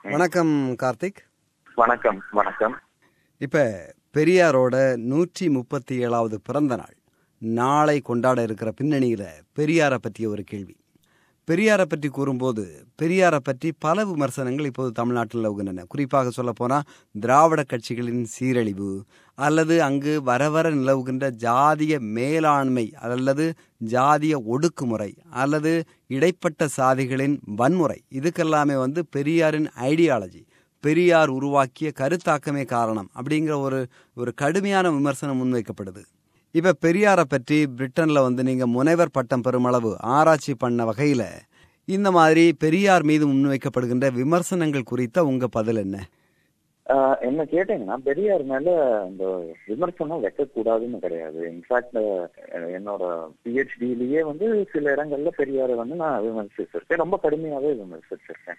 வணக்கம் கார்த்திக் வணக்கம் வணக்கம் இப்ப பெரியாரோட நூற்றி முப்பத்தி ஏழாவது பிறந்த நாள் நாளை கொண்டாட இருக்கிற பின்னணியில பெரியாரை பற்றிய ஒரு கேள்வி பெரியாரை பற்றி கூறும்போது பெரியாரை பற்றி பல விமர்சனங்கள் இப்போது தமிழ்நாட்டில் நிலவுகின்றன குறிப்பாக சொல்ல போனா திராவிட கட்சிகளின் சீரழிவு அல்லது அங்கு வர வர நிலவுகின்ற ஜாதிய மேலாண்மை அல்லது ஜாதிய ஒடுக்குமுறை அல்லது இடைப்பட்ட சாதிகளின் வன்முறை இதுக்கெல்லாமே வந்து பெரியாரின் ஐடியாலஜி பெரியார் உருவாக்கிய கருத்தாக்கமே காரணம் அப்படிங்கிற ஒரு ஒரு கடுமையான விமர்சனம் முன்வைக்கப்படுது இப்ப பெரியாரை பற்றி பிரிட்டன்ல வந்து நீங்க முனைவர் பட்டம் பெருமளவு ஆராய்ச்சி பண்ண வகையில இந்த மாதிரி பெரியார் மீது முன்வைக்கப்படுகின்ற விமர்சனங்கள் குறித்த உங்க பதில் என்ன ஆஹ் என்ன கேட்டீங்கன்னா பெரியார் மேல இந்த விமர்சனம் வைக்கக்கூடாதுன்னு கிடையாது இன்ஃபேக்ட் என்னோட பிஹெச்டிலயே வந்து சில இடங்கள்ல பெரியாரை வந்து நான் விமர்சிச்சிருக்கேன் ரொம்ப கடுமையாவே விமர்சிச்சிருக்கேன்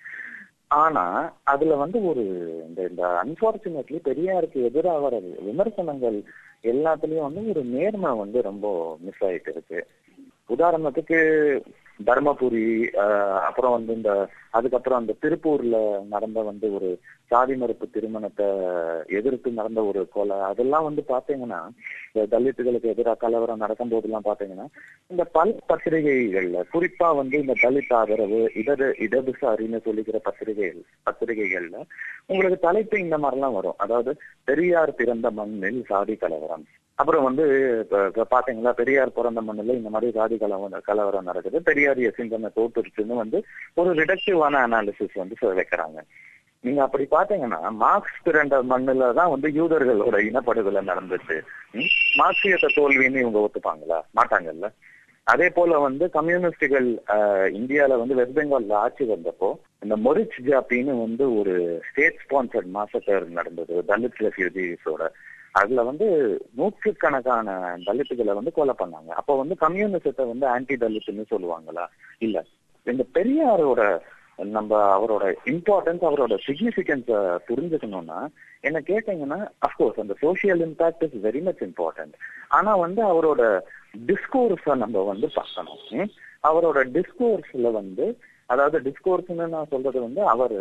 ஆனா அதுல வந்து ஒரு இந்த இந்த அன்பார்ச்சுனேட்லி பெரியாருக்கு எதிராக வர விமர்சனங்கள் எல்லாத்துலயும் வந்து ஒரு நேர்மை வந்து ரொம்ப மிஸ் ஆயிட்டு இருக்கு உதாரணத்துக்கு தர்மபுரி ஆஹ் அப்புறம் வந்து இந்த அதுக்கப்புறம் அந்த திருப்பூர்ல நடந்த வந்து ஒரு சாதி மறுப்பு திருமணத்தை எதிர்த்து நடந்த ஒரு கொலை அதெல்லாம் வந்து பாத்தீங்கன்னா இந்த தலித்துகளுக்கு எதிராக கலவரம் நடக்கும் போதெல்லாம் பாத்தீங்கன்னா இந்த பல பத்திரிகைகள்ல குறிப்பா வந்து இந்த தலித் ஆதரவு இடது இடதுசாரின்னு சொல்லிக்கிற பத்திரிகைகள் பத்திரிகைகள்ல உங்களுக்கு தலைப்பு இந்த மாதிரிலாம் வரும் அதாவது பெரியார் பிறந்த மண்ணில் சாதி கலவரம் அப்புறம் வந்து இப்ப இப்ப பாத்தீங்களா பெரியார் பிறந்த மண்ணில் இந்த மாதிரி சாதி கலவரம் கலவரம் நடக்குது பெரியாரிய சிந்தனை தோற்றுருச்சுன்னு வந்து ஒரு ரிடக்டிவான அனாலிசிஸ் வந்து சொ- வைக்கிறாங்க நீங்க அப்படி பாத்தீங்கன்னா மார்க்ஸ் பிறந்த மண்ணுல தான் வந்து யூதர்களோட இனப்படுகொலை நடந்துச்சு ம்? மார்க்சியத்தை தோல்வின்னு இவங்க ஒத்துப்பாங்களா மாட்டாங்கல்ல அதே போல வந்து கம்யூனிஸ்டுகள் ஆஹ், இந்தியால வந்து வெஸ்ட் பெங்கால்ல ஆட்சி வந்தப்போ இந்த மொரிச் ஜாப்பின்னு வந்து ஒரு ஸ்டேட் ஸ்பான்சர்ட் மாசக்கர் நடந்தது தலித் ரெஃப்யூஜிஸோட அதுல வந்து நூற்றுக்கணக்கான தலித்துகளை வந்து கொலை பண்ணாங்க அப்போ வந்து கம்யூனிசத்தை வந்து ஆன்டி தலித்துன்னு சொல்லுவாங்களா இல்ல இந்த பெரியாரோட நம்ம அவரோட இம்பார்ட்டன்ஸ் அவரோட சிக்னிபிகன்ஸ புரிஞ்சுக்கணும்னா என்ன கேட்டீங்கன்னா அப்கோர்ஸ் அந்த social impact is very much important ஆனா வந்து அவரோட டிஸ்கோர்ஸ நம்ம வந்து பார்க்கணும் ம்? அவரோட டிஸ்கோர்ஸ்ல வந்து அதாவது டிஸ்கோர்ஸ்னு நான் சொல்றது வந்து அவர்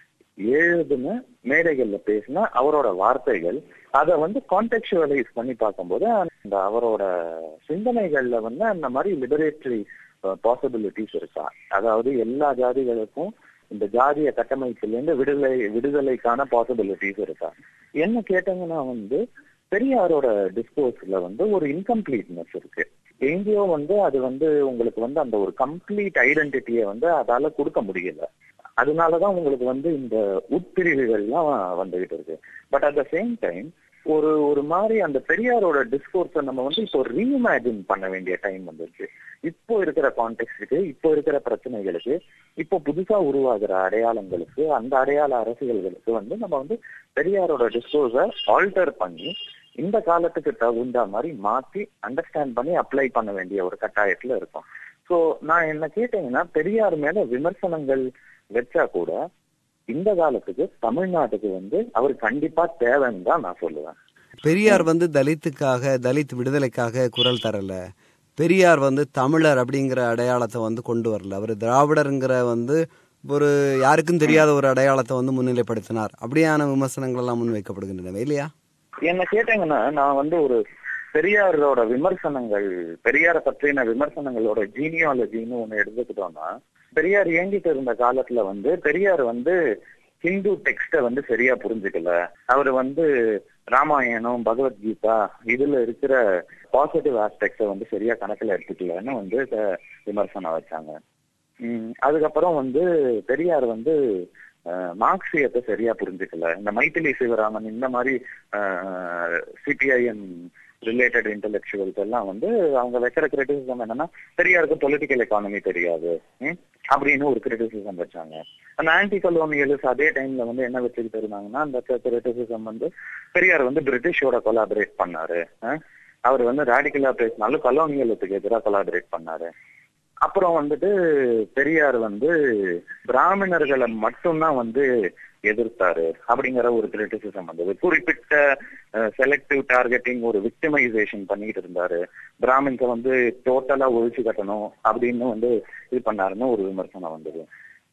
எழுதுன மேடைகள்ல பேசின அவரோட வார்த்தைகள் அதை வந்து கான்டெக்சுவலைஸ் பண்ணி பார்க்கும்போது அந்த அவரோட சிந்தனைகள்ல வந்து அந்த மாதிரி லிபரேட்டரி பாசிபிலிட்டிஸ் இருக்கா அதாவது எல்லா ஜாதிகளுக்கும் இந்த ஜாதிய கட்டமைப்பிலிருந்து விடுதலை விடுதலைக்கான பாசிபிலிட்டிஸ் இருக்கா என்ன கேட்டீங்கன்னா வந்து பெரியாரோட டிஸ்கோர்ஸ்ல வந்து ஒரு இன்கம்ப்ளீட்னஸ் இருக்கு எங்கேயோ வந்து அது வந்து உங்களுக்கு வந்து அந்த ஒரு கம்ப்ளீட் ஐடென்டிட்டியை வந்து அதால கொடுக்க முடியல அதனாலதான் உங்களுக்கு வந்து இந்த உட்பிரிவுகள்லாம் வந்துகிட்டு இருக்கு but at the same time ஒரு ஒரு மாதிரி அந்த பெரியாரோட டிஸ்கோர்ஸை நம்ம வந்து இப்போ ரீஇமேஜின் பண்ண வேண்டிய டைம் வந்துருச்சு இப்போ இருக்கிற கான்டெக்ட்டுக்கு இப்போ இருக்கிற பிரச்சனைகளுக்கு இப்போ புதுசா உருவாகிற அடையாளங்களுக்கு அந்த அடையாள அரசியல்களுக்கு வந்து நம்ம வந்து பெரியாரோட டிஸ்கோர்ஸை ஆல்டர் பண்ணி இந்த காலத்துக்கு தகுந்த மாதிரி மாத்தி அண்டர்ஸ்டாண்ட் பண்ணி அப்ளை பண்ண வேண்டிய ஒரு கட்டாயத்துல இருக்கும் சோ நான் என்ன கேட்டீங்கன்னா பெரியார் மேல விமர்சனங்கள் வச்சா கூட இந்த காலத்துக்கு தமிழ்நாட்டுக்கு வந்து அவர் கண்டிப்பா தேவைன்னு தான் நான் சொல்லுவேன் பெரியார் வந்து தலித்துக்காக தலித் விடுதலைக்காக குரல் தரல பெரியார் வந்து தமிழர் அப்படிங்கிற அடையாளத்தை வந்து கொண்டு வரல அவர் திராவிடருங்கிற வந்து ஒரு யாருக்கும் தெரியாத ஒரு அடையாளத்தை வந்து முன்னிலைப்படுத்தினார் அப்படியான விமர்சனங்கள் எல்லாம் முன்வைக்கப்படுகின்றன இல்லையா என்ன கேட்டீங்கன்னா நான் வந்து ஒரு பெரியாரோட விமர்சனங்கள் பெரியாரை பற்றின விமர்சனங்களோட ஜீனியாலஜின்னு ஒண்ணு எடுத்துக்கிட்டோம்னா பெரியார் இயங்கிட்டு இருந்த காலத்துல வந்து பெரியார் வந்து ஹிந்து டெக்ஸ்ட வந்து சரியா புரிஞ்சுக்கல அவர் வந்து ராமாயணம் பகவத்கீதா இதுல இருக்கிற பாசிட்டிவ் ஆஸ்பெக்ட்ஸை வந்து சரியா கணக்குல எடுத்துக்கலன்னு வந்து த- விமர்சனம் வச்சாங்க உம் அதுக்கப்புறம் வந்து பெரியார் வந்து அஹ், மார்க்சியத்தை சரியா புரிஞ்சுக்கல இந்த மைத்திலி சிவராமன் இந்த மாதிரி சிபிஐஎம் ரிலேட்டட் இன்டெலெக்சுவல்ஸ் எல்லாம் வந்து அவங்க வைக்கிற கிரிட்டிசிசம் என்னன்னா பெரியாருக்கு பொலிட்டிக்கல் எக்கானமி தெரியாது ம்? அப்படின்னு ஒரு கிரிட்டிசிசம் வச்சாங்க அந்த ஆன்டி கலோனியலிஸ் அதே டைம்ல வந்து என்ன வச்சுக்கிட்டு இருந்தாங்கன்னா அந்த கிரிட்டிசிசம் வந்து பெரியார் வந்து பிரிட்டிஷோட கொலாபரேட் பண்ணாரு அஹ்? அவர் வந்து ரேடிக்கலா பேசினாலும் கலோனியலுக்கு எதிராக கொலாபரேட் பண்ணாரு அப்புறம் வந்துட்டு பெரியார் வந்து பிராமணர்களை மட்டும்தான் வந்து எதிர்த்தாரு அப்படிங்கிற ஒரு கிரிட்டிசிசம் வந்தது குறிப்பிட்ட செலக்டிவ் டார்கெட்டிங் ஒரு விக்டிமைசேஷன் பண்ணிட்டு இருந்தாரு பிராமின்ஸை வந்து டோட்டலா ஒழிச்சு கட்டணும் அப்படின்னு வந்து இது பண்ணாருன்னு ஒரு விமர்சனம் வந்தது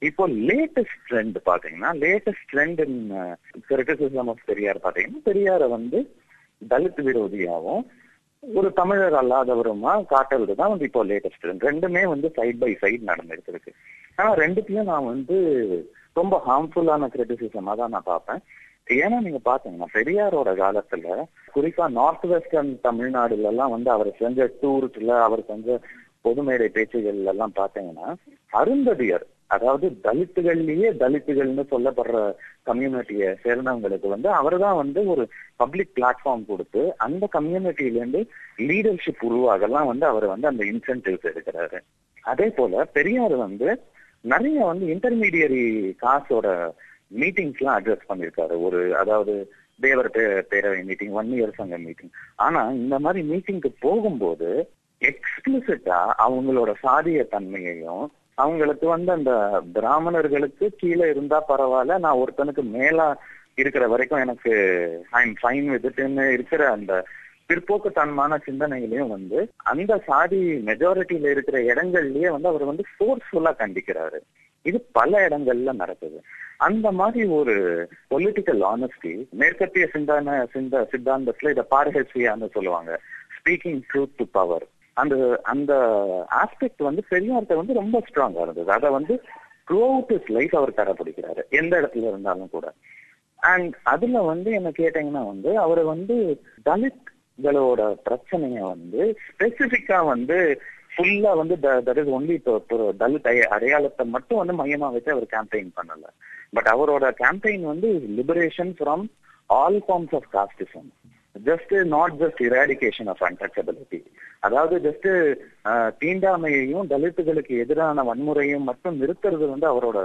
இப்போ லேட்டஸ்ட் ட்ரெண்ட் பாத்தீங்கன்னா latest trend in criticism of Periyar பாத்தீங்கன்னா பெரியார வந்து தலித் விரோதியாவும் ஒரு தமிழர் அல்லாதவருமா காட்டுறது தான் வந்து இப்போ லேட்டஸ்ட் ட்ரெண்ட் ரெண்டுமே வந்து சைட் பை சைட் நடந்துட்டு இருக்கு ஆனா ரெண்டுத்தையும் நான் வந்து ரொம்ப ஹார்ம்ஃபுல்லான கிரிட்டிசிசமா தான் நான் பார்ப்பேன் ஏன்னா நீங்க பாத்தீங்கன்னா பெரியாரோட காலத்துல குறிப்பா நார்த் வெஸ்டர்ன் தமிழ்நாடுல எல்லாம் வந்து அவர் செஞ்ச டூர்ஸ்ல அவர் செஞ்ச பொது மேடை பேச்சுகள் எல்லாம் பாத்தீங்கன்னா அருந்ததியர் அதாவது தலித்துகள்லயே தலித்துகள்னு சொல்லப்படுற கம்யூனிட்டியை சேர்ந்தவங்களுக்கு வந்து அவர் தான் வந்து ஒரு பப்ளிக் பிளாட்ஃபார்ம் கொடுத்து அந்த கம்யூனிட்டில இருந்து லீடர்ஷிப் உருவாகலாம் வந்து அவர் வந்து அந்த இன்சென்டிவ்ஸ் எடுக்கிறாரு அதே போல பெரியார் வந்து நிறைய வந்து இன்டர்மீடியரி காசோட மீட்டிங்ஸ் எல்லாம் அட்ரஸ் பண்ணிருக்காரு ஒரு அதாவது Thevar Peravai meeting one year சங்க மீட்டிங் ஆனா இந்த மாதிரி மீட்டிங்க்கு போகும்போது எக்ஸ்பிளிசிட்டா அவங்களோட சாதிய தன்மையையும் அவங்களுக்கு வந்து அந்த பிராமணர்களுக்கு கீழே இருந்தா பரவாயில்ல நான் ஒருத்தனுக்கு மேலா இருக்கிற வரைக்கும் எனக்கு ஐ எம் ஃபைன் வித்துன்னு இருக்கிற அந்த பிற்போக்குத்தனமான சிந்தனைகளையும் வந்து அந்த சாதி மெஜாரிட்டியில இருக்கிற இடங்கள்லயே வந்து அவர் வந்து ஃபோர்ஸ்ஃபுல்லா கண்டிக்கிறாரு இது பல இடங்கள்ல நடக்குது அந்த மாதிரி ஒரு பொலிட்டிக்கல் ஆனஸ்டி மேற்கத்திய சிந்தான சிந்த சித்தாந்தத்துல இதை பார்ஹெசியான்னு சொல்லுவாங்க ஸ்பீக்கிங் ட்ரூத் டு பவர் அந்த அந்த ஆஸ்பெக்ட் வந்து பெரியார்ட்ட வந்து ரொம்ப ஸ்ட்ராங்கா இருந்தது அதை வந்து த்ரூ அவுட் இஸ் லைஃப் அவர் கடைபிடிக்கிறாரு எந்த இடத்துல இருந்தாலும் கூட அண்ட் அதுல வந்து என்ன கேட்டீங்கன்னா வந்து அவர் வந்து தலித்களோட பிரச்சனைய வந்து ஸ்பெசிபிக்கா வந்து ஃபுல்லா வந்து தட் இஸ் ஒன்லி தலித் அடையாளத்தை மட்டும் வந்து மையமா வச்சு அவர் கேம்பெயின் பண்ணல பட் அவரோட கேம்பெயின் வந்து liberation from all forms of casteism just not just eradication of untouchability அதாவது ஜஸ்ட் தீண்டாமையையும் தலித்துகளுக்கு எதிரான வன்முறையும் மட்டும் நிறுத்துறது வந்து அவரோட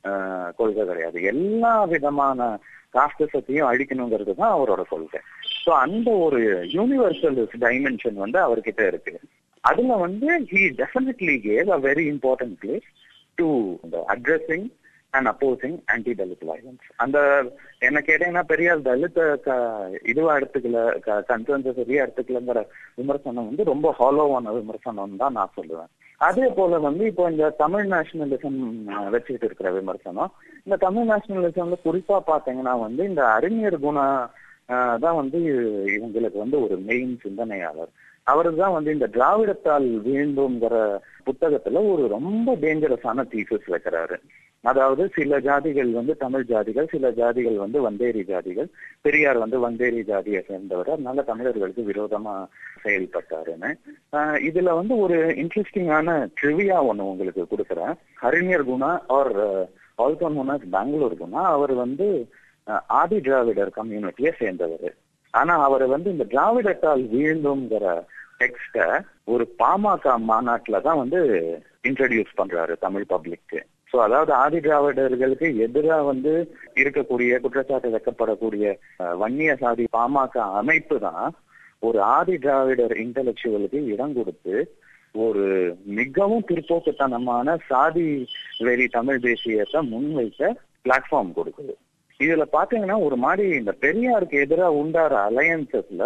கொள்கை கிடையாது எல்லா விதமான காஸ்டிசத்தையும் அழிக்கணுங்கிறது தான் அவரோட கொள்கை ஸோ அந்த ஒரு யூனிவர்சல் டைமென்ஷன் வந்து அவர்கிட்ட இருக்கு அதுல வந்து he definitely gave a very important place to addressing and opposing anti Dalit violence அந்த என்ன கேட்டீங்கன்னா பெரியார் தலித்த இதுவா எடுத்துக்கல கன்சர்ன்ஸ் சரியா எடுத்துக்கலங்கிற விமர்சனம் வந்து ரொம்ப ஹாலோவான விமர்சனம் தான் நான் சொல்லுவேன் அதே போல வந்து இப்போ இந்த தமிழ் நேஷனலிசம் வச்சுக்கிட்டு இருக்கிற விமர்சனம் இந்த தமிழ் நேஷனலிசம்ல குறிப்பா பாத்தீங்கன்னா வந்து இந்த அறிஞர் குணா தான் வந்து இவங்களுக்கு வந்து ஒரு மெயின் சிந்தனையாளர் அவரு தான் வந்து இந்த திராவிடத்தால் வீழ்ந்தோங்கிற புத்தகத்துல ஒரு ரொம்ப டேஞ்சரஸான தீசஸ் வைக்கிறாரு அதாவது சில ஜாதிகள் வந்து தமிழ் ஜாதிகள் சில ஜாதிகள் வந்து வந்தேரி ஜாதிகள் பெரியார் வந்து வந்தேரி ஜாதியை சேர்ந்தவர் அதனால தமிழர்களுக்கு விரோதமா செயல்பட்டாருன்னு இதுல வந்து ஒரு இன்ட்ரெஸ்டிங்கான ட்ரிவியா ஒண்ணு உங்களுக்கு கொடுக்குறேன் ஹரிணியர் Guna are also known Bangalore Guna அவர் வந்து ஆதி திராவிடர் கம்யூனிட்டியை சேர்ந்தவர் ஆனா அவர் வந்து இந்த திராவிடத்தால் வீழ்ந்தோங்கிற டெக்ஸ்ட ஒரு பாமக மாநாட்டுல தான் வந்து இன்ட்ரடியூஸ் பண்றாரு தமிழ் பப்ளிக்கு சோ அதாவது ஆதி திராவிடர்களுக்கு எதிராக வந்து இருக்கக்கூடிய குற்றச்சாட்டு வைக்கப்படக்கூடிய வன்னிய சாதி பாமக அமைப்பு தான் ஒரு ஆதி திராவிடர் இன்டலெக்சுவலுக்கு இடம் கொடுத்து ஒரு மிகவும் பிற்போக்குத்தனமான சாதி வெறி தமிழ் தேசியத்தை முன்வைக்க பிளாட்ஃபார்ம் கொடுக்குது இதுல பாத்தீங்கன்னா ஒரு மாதிரி இந்த பெரியாருக்கு எதிராக உண்டார அலையன்சஸ்ல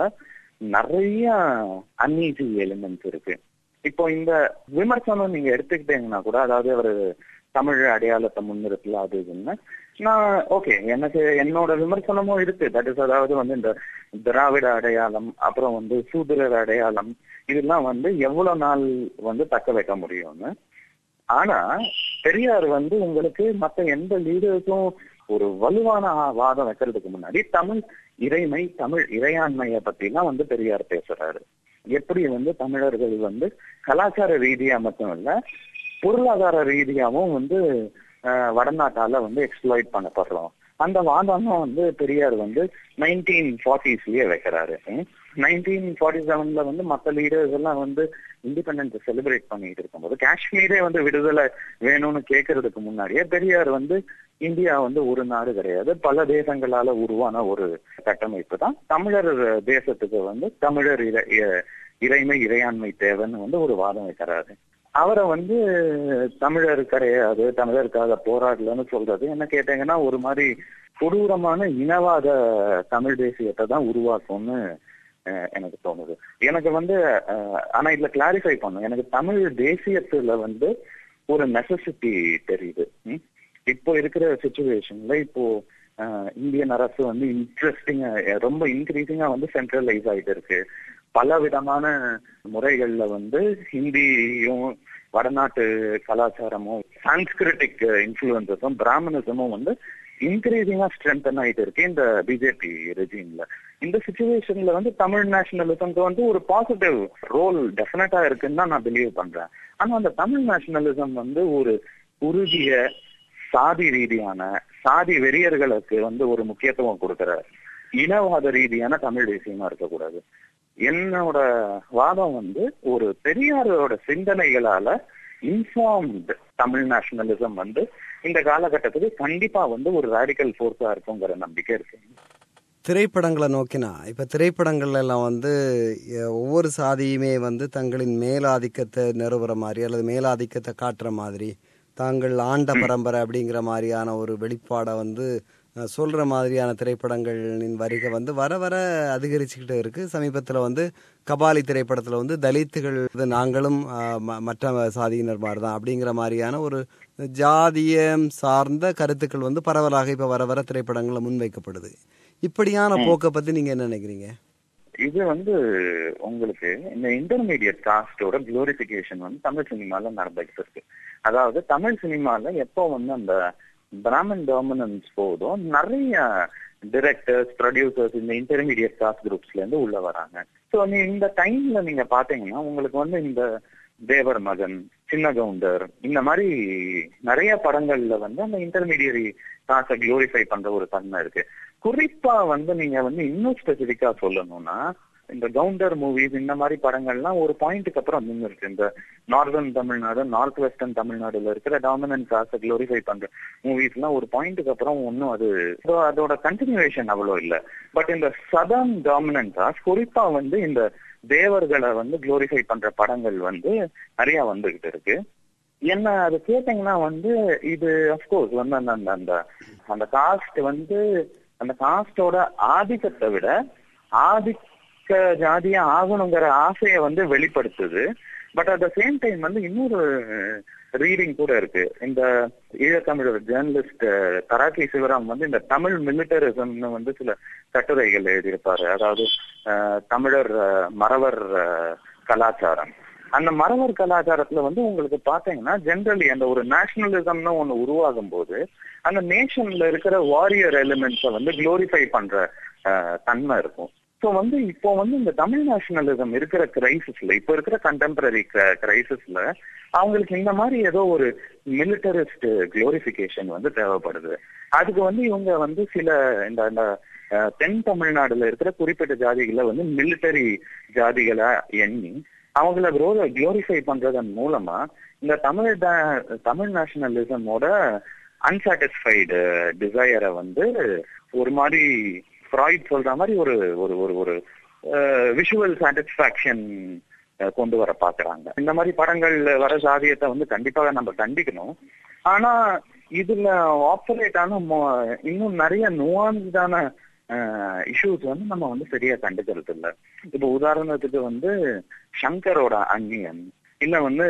நிறைய அன்ஈசி எலிமெண்ட்ஸ் இருக்கு இப்போ இந்த விமர்சனம் நீங்க எடுத்துக்கிட்டீங்கன்னா கூட அதாவது அவர் தமிழ் அடையாளத்தை முன்னிறுத்தல அது இதுன்னு நான் ஓகே எனக்கு என்னோட விமர்சனமும் இருக்கு தட் இஸ் அதாவது வந்து இந்த திராவிட அடையாளம் அப்புறம் வந்து சூத்திரர் அடையாளம் இதெல்லாம் வந்து எவ்வளவு நாள் வந்து தக்க வைக்க முடியும்னு ஆனா பெரியார் வந்து உங்களுக்கு மத்த எந்த லீடர்ஸும் ஒரு வலுவான வாதம் வைக்கிறதுக்கு முன்னாடி தமிழ் இறைமை தமிழ் இறையாண்மைய பத்தி எல்லாம் வந்து பெரியார் பேசுறாரு எப்படி வந்து தமிழர்கள் வந்து கலாச்சார ரீதியா மட்டும் இல்ல பொருளாதார ரீதியாவும் வந்து வடநாட்டால வந்து எக்ஸ்ப்ளாய்ட் பண்ணப்படுறோம் அந்த வாதமும் வந்து பெரியார் வந்து நைன்டீன் ஃபார்ட்டிஸ்லயே வைக்கிறாரு நைன்டீன் ஃபார்ட்டி செவன்ல வந்து மற்ற லீடர்ஸ் எல்லாம் வந்து இண்டிபெண்டன்ஸ் செலிப்ரேட் பண்ணிட்டு இருக்கும்போது காஷ்மீரே வந்து விடுதலை வேணும்னு கேட்கறதுக்கு முன்னாடியே பெரியார் வந்து இந்தியா வந்து ஒரு நாடு கிடையாது பல தேசங்களால உருவான ஒரு கட்டமைப்பு தான் தமிழர் தேசத்துக்கு வந்து தமிழர் இறைமை இறையாண்மை தேவைன்னு வந்து ஒரு வாதம் வைக்கிறாரு அவரை வந்து தமிழர் கிடையாது தமிழருக்காக போராடலன்னு சொல்றது என்ன கேட்டீங்கன்னா ஒரு மாதிரி கொடூரமான இனவாத தமிழ் தேசியத்தை தான் உருவாக்கும்னு எனக்கு தோணுது எனக்கு வந்து ஆனா இதுல கிளாரிஃபை பண்ணும் எனக்கு தமிழ் தேசியத்துல வந்து ஒரு நெசசிட்டி தெரியுது இருக்கிற சுச்சுவேஷன்ல இப்போ அஹ், இந்தியன் அரசு வந்து இன்ட்ரெஸ்டிங்கா ரொம்ப இன்க்ரீசிங்கா வந்து சென்ட்ரலைஸ் ஆயிட்டு இருக்கு பல விதமான முறைகள்ல வந்து ஹிந்தியும் வடநாட்டு கலாச்சாரமும் சான்ஸ்கிரிட்டிக் இன்ஃபுளுசஸும் பிராமணிசமும் வந்து இன்க்ரீசிங்கா ஸ்ட்ரென்தன் ஆயிட்டு இருக்கு இந்த பிஜேபி ரெஜிம்ல இந்த சுச்சுவேஷன்ல வந்து தமிழ் நேஷனலிசம்க்கு வந்து ஒரு பாசிட்டிவ் ரோல் டெஃபினட்டா இருக்குன்னு தான் நான் பிலீவ் பண்றேன் ஆனா அந்த தமிழ் நேஷனலிசம் வந்து ஒரு குறுகிய சாதி ரீதியான சாதி வெறியர்களுக்கு வந்து ஒரு முக்கியத்துவம் கொடுக்கிற இனவாத ரீதியான தமிழ் தேசியமா இருக்கக்கூடாது என்னோட வாதம் வந்து ஒரு பெரியாரோட சிந்தனைகளால இன்ஃபார்ம்டு தமிழ் நேஷனலிசம் வந்து இந்த காலகட்டத்துக்கு கண்டிப்பா வந்து ஒரு ரேடிக்கல் ஃபோர்ஸா இருக்குங்கிற நம்பிக்கை இருக்கு திரைப்படங்களை நோக்கினா இப்ப திரைப்படங்கள்ல எல்லாம் வந்து எ- ஒவ்வொரு சாதியுமே வந்து தங்களின் மேலாதிக்கத்தை நிறுவுற மாதிரி அல்லது மேலாதிக்கத்தை காட்டுற மாதிரி தாங்கள் ஆண்ட பரம்பரை அப்படிங்கிற மாதிரியான ஒரு வெளிப்பாடை வந்து அஹ், சொல்ற மாதிரியான திரைப்படங்களின் வரிகை வந்து வர வர அதிகரிச்சுக்கிட்டே இருக்கு சமீபத்துல வந்து கபாலி திரைப்படத்துல வந்து தலித்துகள் இது நாங்களும் அஹ், ம- மற்ற சாதியினர் மாதிரி தான் அப்படிங்கிற மாதிரியான ஒரு ஜாதியம் சார்ந்த கருத்துக்கள் வந்து பரவலாக இப்ப வர வர திரைப்படங்கள்ல முன்வைக்கப்படுது இப்படியான போக்கை பத்தி நீங்க என்ன நினைக்கிறீங்க இது வந்து உங்களுக்கு இந்த இன்டர்மீடியட் காஸ்டோட குளோரிபிகேஷன் வந்து தமிழ் சினிமால நடந்துகிட்டு இருக்கு அதாவது தமிழ் சினிமால எப்போ வந்து அந்த பிராமன் டாமினன்ஸ் போதும் நிறைய டிரெக்டர்ஸ் ப்ரொடியூசர்ஸ் இந்த இன்டர்மீடியட் காஸ்ட் குரூப்ஸ்ல இருந்து உள்ள வராங்க ஸோ இந்த டைம்ல நீங்க பாத்தீங்கன்னா உங்களுக்கு வந்து இந்த தேவர் மகன் சின்ன கவுண்டர் இந்த மாதிரி நிறைய படங்கள்ல வந்து அந்த இன்டர்மீடியரி காசை குளோரிஃபை பண்ற ஒரு தன்மை இருக்கு குறிப்பா வந்து நீங்க வந்து இன்னும் ஸ்பெசிபிக்கா சொல்லணும்னா இந்த கவுண்டர் மூவிஸ் இந்த மாதிரி படங்கள்லாம் ஒரு பாயிண்ட்டுக்கு அப்புறம் நின்று இருக்கு இந்த நார்தர்ன் தமிழ்நாடு நார்த் வெஸ்டர்ன் தமிழ்நாடுல இருக்கிற டாமினன்ட் காசை குளோரிஃபை பண்ற மூவிஸ் எல்லாம் ஒரு பாயிண்ட்டுக்கு அப்புறம் ஒன்னும் அது so அதோட கண்டினியூவேஷன் அவ்வளோ இல்ல பட் இந்த சதர்ன் டாமினன்ட் காஸ் குறிப்பா வந்து இந்த தேவர்களை வந்து குளோரிஃபை பண்ற படங்கள் வந்து நிறைய வந்துகிட்டு இருக்கு என்ன அது கேட்டீங்கன்னா வந்து இது அப்கோர்ஸ் வந்து அந்த அந்த அந்த அந்த காஸ்ட் வந்து அந்த காஸ்டோட ஆதிக்கத்தை விட ஆதிக்க ஜாதியா ஆகணுங்கிற ஆசையை வந்து வெளிப்படுத்துது but at the same time வந்து இன்னொரு ரீடிங் கூட இருக்கு இந்த ஈழத்தமிழர் ஜேர்னலிஸ்ட் தராக்கி சிவராம் வந்து இந்த தமிழ் மிலிட்டரிசம்னு வந்து சில கட்டுரைகள் எழுதியிருப்பாரு அதாவது அஹ், தமிழர் அஹ், மறவர் அஹ், கலாச்சாரம் அந்த மறவர் கலாச்சாரத்துல வந்து உங்களுக்கு பாத்தீங்கன்னா ஜென்ரலி அந்த ஒரு நேஷனலிசம்னு ஒண்ணு உருவாகும் போது அந்த நேஷன்ல இருக்கிற வாரியர் எலிமெண்ட்ஸை வந்து குளோரிஃபை பண்ற அஹ், தன்மை இருக்கும் ஸோ வந்து இப்போ வந்து இந்த தமிழ் நேஷனலிசம் இருக்கிற கிரைசிஸ்ல இப்போ இருக்கிற கண்டெம்பரரி கிரைசிஸ்ல அவங்களுக்கு இந்த மாதிரி ஏதோ ஒரு மிலிட்டரிஸ்ட் குளோரிஃபிகேஷன் வந்து தேவைப்படுது அதுக்கு வந்து இவங்க வந்து சில இந்த இந்த அஹ், தென் தமிழ்நாடுல இருக்கிற குறிப்பிட்ட ஜாதிகளை வந்து மிலிட்டரி ஜாதிகளா எண்ணி அவங்கள குளோரிஃபை பண்றதன் மூலமா இந்த தமிழ் da- தமிழ் நேஷனலிசமோட அன்சாட்டிஸ்ஃபைடு டிசையரை வந்து ஒரு மாதிரி ஃப்ராய்ட் சொல்ற மாதிரி ஒரு ஒரு ஒரு ஒரு விஷுவல் சாட்டிஸ்பாக்சன் கொண்டு வர பாக்குறாங்க இந்த மாதிரி படங்கள் வர சாதியத்தை வந்து கண்டிப்பாக நம்ம கண்டிக்கணும் ஆனா இதுல ஆப்பரேட் ஆன மொ- இன்னும் நிறைய நுவான்ஸ்டான இஷ்யூஸ் வந்து நம்ம வந்து சரியா கண்டுக்கிறது இல்ல இப்போ உதாரணத்துக்கு வந்து சங்கரோட அந்நியன் இல்ல வந்து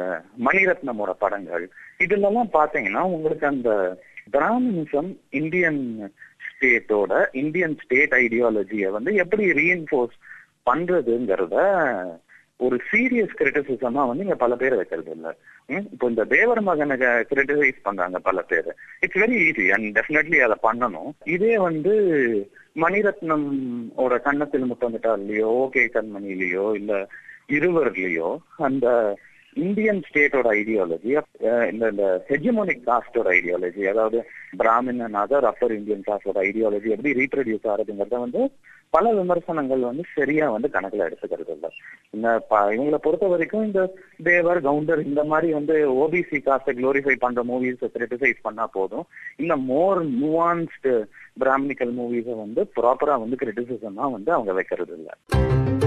மணிரத்னமோட படங்கள் இதுல எல்லாம் பாத்தீங்கன்னா உங்களுக்கு அந்த பிராமினிசம் இந்தியன் ஸ்டேட்டோட இந்தியன் ஸ்டேட் ஐடியாலஜியை வந்து எப்படி ரீஎன்ஃபோர்ஸ் பண்றதுங்கிறத ஒரு சீரியஸ் கிரிட்டிசிசமா வந்து இங்க பல பேர் வைக்கிறது இல்ல ம், இப்போ இந்த தேவர் மகனை கிரிட்டிசைஸ் பண்றாங்க பல பேர் it's very easy and definitely அதை பண்ணணும் இதே வந்து மணிரத்னம் ஓட கண்ணத்தில் முத்தமிட்டாலையோ ஓகே கண்மணிலையோ இல்ல இருவர்லயோ அந்த இந்தியன் ஸ்டேட்டோட ஐடியாலஜி இந்த இந்த ஹெஜமோனிக் காஸ்டோட ஐடியாலஜி அதாவது Brahmin and other upper Indian காஸ்டோட ஐடியாலஜி எப்படி ரீப்ரடியூஸ் ஆகுதுங்கிறத வந்து பல விமர்சனங்கள் வந்து சரியா வந்து கணக்குல எடுத்துக்கிறது இல்ல இந்த ப- இவங்களை பொறுத்த வரைக்கும் இந்த தேவர் கவுண்டர் இந்த மாதிரி வந்து ஓபிசி காஸ்ட குளோரிஃபை பண்ற மூவிஸ் கிரிட்டிசைஸ் பண்ணா போதும் இந்த மோர் நுவான்ஸ்டு பிராமணிக்கல் மூவிஸை வந்து ப்ராப்பரா வந்து கிரிட்டிசிசமா வந்து அவங்க வைக்கிறது இல்ல